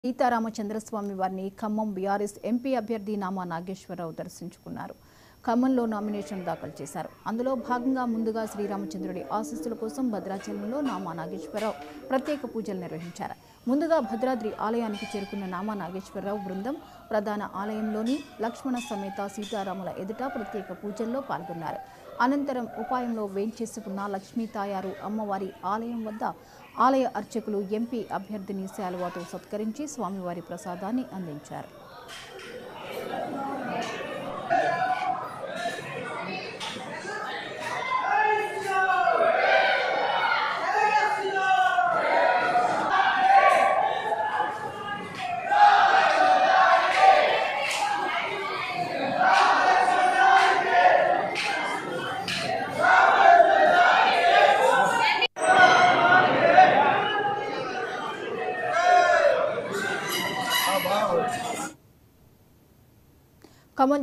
సీతారామచంద్రస్వామి వారిని Khammam BRS MP అభ్యర్థి నామా నాగేశ్వరరావు దర్శించుకున్నారు ఖమ్మంలో నామినేషన్ దాఖలు చేశారు అందులో భాగంగా ముందుగా శ్రీరామచంద్రుడి ఆశీస్సుల కోసం భద్రాచలంలో నామా నాగేశ్వరరావు ప్రత్యేక పూజలు నిర్వహించారు ముందుగా భద్రాద్రి ఆలయానికి చేరుకున్న నామా నాగేశ్వరరావు బృందం ప్రధాన ఆలయంలోని లక్ష్మణ సమేత సీతారాముల ఎదుట ప్రత్యేక పూజల్లో పాల్గొన్నారు అనంతరం ఉపాయంలో వేంచేసుకున్న లక్ష్మీ తాయారు అమ్మవారి ఆలయం వద్ద ఆలయ అర్చకులు ఎంపీ అభ్యర్థిని శాలువాతో సత్కరించి స్వామివారి ప్రసాదాన్ని అందించారు ఖమ్మం